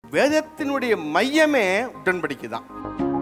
வேதத்தினுடைய மையமே உடன்படிக்கை தான்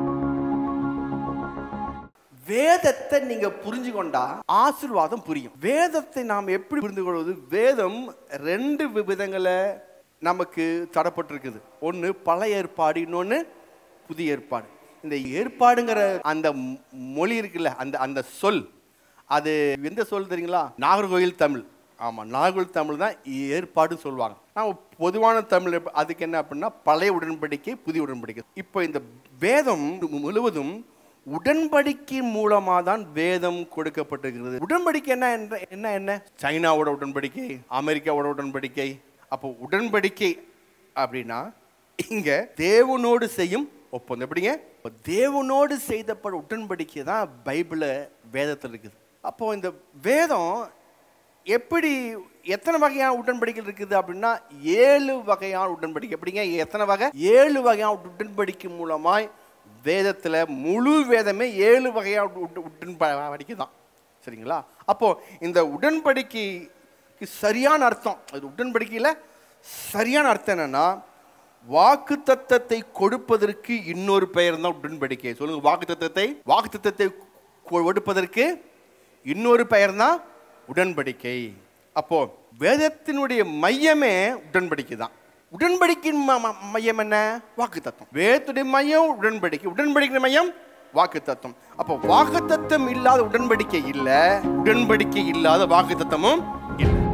வேதத்தை நீங்க புரிஞ்சு கொண்டா ஆசீர்வாதம் புரியும் வேதத்தை நாம் எப்படி புரிந்து கொள்வது வேதம் ரெண்டு விதங்களை நமக்கு தடப்பட்டிருக்குது ஒன்று பழைய ஏற்பாடு இன்னொன்று புதிய ஏற்பாடு இந்த ஏற்பாடுங்கிற அந்த மொ- மொழி இருக்குல்ல அந்த அந்த சொல் அது எந்த சொல் தெரியுங்களா நாகர்கோயில் தமிழ் ஆமாம் நாகர்கோயில் தமிழ் தான் ஏற்பாடுன்னு சொல்லுவாங்க நான் பொதுவான தமிழ் எப்ப- அதுக்கு என்ன அப்படின்னா பழைய உடன்படிக்கை புதிய உடன்படிக்கை இப்போ இந்த வேதம் முழுவதும் உடன்படிக்கை மூலமாக தான் வேதம் கொடுக்கப்பட்டிருக்கிறது உடன்படிக்கை என்ன என்ற- என்ன என்ன சைனாவோட உடன்படிக்கை அமெரிக்காவோட உடன்படிக்கை அப்போ உடன்படிக்கை அப்படின்னா இங்க தேவனோடு செய்யும் ஒப்பந்தம் எப்படிங்க இப்போ தேவனோடு செய்தப்பட உடன்படிக்கை தான் பைபிள வேதத்தில் இருக்குது அப்போ இந்த வேதம் எப்படி எத்தனை வகையான உடன்படிக்கைகள் இருக்குது அப்படின்னா ஏழு வகையான உடன்படிக்கை எப்படிங்க எத்தனை வகை ஏழு வகையான உடன்படிக்கை மூலமாய் வேதத்தில் முழு வேதமே ஏழு வகையான உட- உடன்படிக்கை தான் சரிங்களா அப்போ இந்த உடன்படிக்கைக்கு சரியான அர்த்தம் அது உடன்படிக்கையில் சரியான அர்த்தம் என்னன்னா வாக்கு தத்தத்தை கொடுப்பதற்கு இன்னொரு பெயர் தான் உடன்படிக்கை சொல்லுங்க வாக்கு தத்தத்தை வாக்கு தத்தத்தை கொடுப்பதற்கு இன்னொரு பெயர் தான் உடன்படிக்கை அப்போ வேதத்தினுடைய மையமே உடன்படிக்கை தான் உடன்படிக்கையின் ம- ம- மையம் என்ன வாக்கு தத்துவம் வேதத்துடைய மையம் உடன்படிக்கை உடன்படிக்கை மையம் வாக்கு தத்துவம் அப்போ வாக்கு தத்துவம் இல்லாத உடன்படிக்கை இல்லை உடன்படிக்கை இல்லாத வாக்கு தத்துவமும் இல்லை